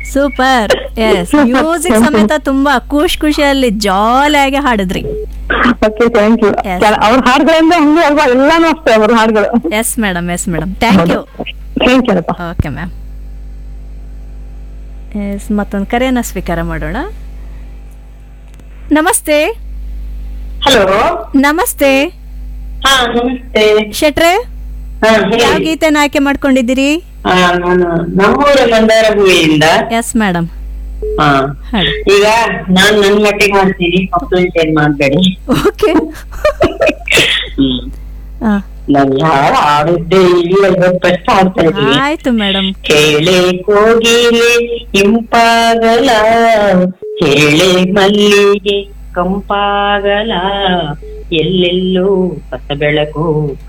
Super S music ಸಮೇತ ತುಂಬಾ ಖುಷಿ ಖುಷಿಯಲ್ಲಿ ಜಾಲಿಯಾಗಿ ಹಾಡಿದ್ರಿ ಓಕೆ ಥ್ಯಾಂಕ್ ಯು Yes. ಅವ್ರ ಹಾಡುಗಳಿಂದ ಹಂಗೆ ಅಲ್ವಾ ಎಲ್ಲಾನು ಅಷ್ಟೇ ಅವ್ರ ಹಾಡುಗಳು yes madam yes madam thank you thank you ಅಪ್ಪ ಓಕೆ ಮ್ಯಾಮ್ ಎಸ್ ಮತ್ತೊಂದು ಕರೆಯನ್ನ ಸ್ವೀಕಾರ ಮಾಡೋಣ ನಮಸ್ತೆ ಹಲೋ ನಮಸ್ತೆ ಹಾ ನಮಸ್ತೆ ಶೆಟ್ರೆ ಹಾ ಯಾವ ಹೇಳಿ ಗೀತೆನ ಆಯ್ಕೆ ಮಾಡ್ಕೊಂಡಿದ್ದೀರಿ ಹಾ ನಾನು ನಮ್ಮೂರ ಮಂದಾರ ಹೂವಿಯಿಂದ ಎಸ್ ಮೇಡಮ್ ಹಾ ಹಾಡಿ ಈಗ ನಾನ್ ನನ್ ಮಟ್ಟಿಗೆ ಮಾಡ್ತೀನಿ ಮಕ್ಕಳು ಏನ್ ಮಾಡ್ಬೇಡಿ ಓಕೆ ಹ್ಮ್ ನಾನು ಯಾವ ಹಾಡುದ್ದೆ ಇಲ್ಲ ಇವತ್ತು ಫಸ್ಟ್ ಹಾಡ್ತಾ ಇದ್ದೀನಿ ಆಯ್ತು ಮೇಡಮ್ ಕೇಳೆ ಕೋಗಿಲೆ ಇಂಪಾಗಲ ಕೇಳೆ ಮಲ್ಲಿಗೆ ಕಂಪಾಗಲ ಎಲ್ಲೆಲ್ಲೋ ಹೊಸ ಬೆಳಕು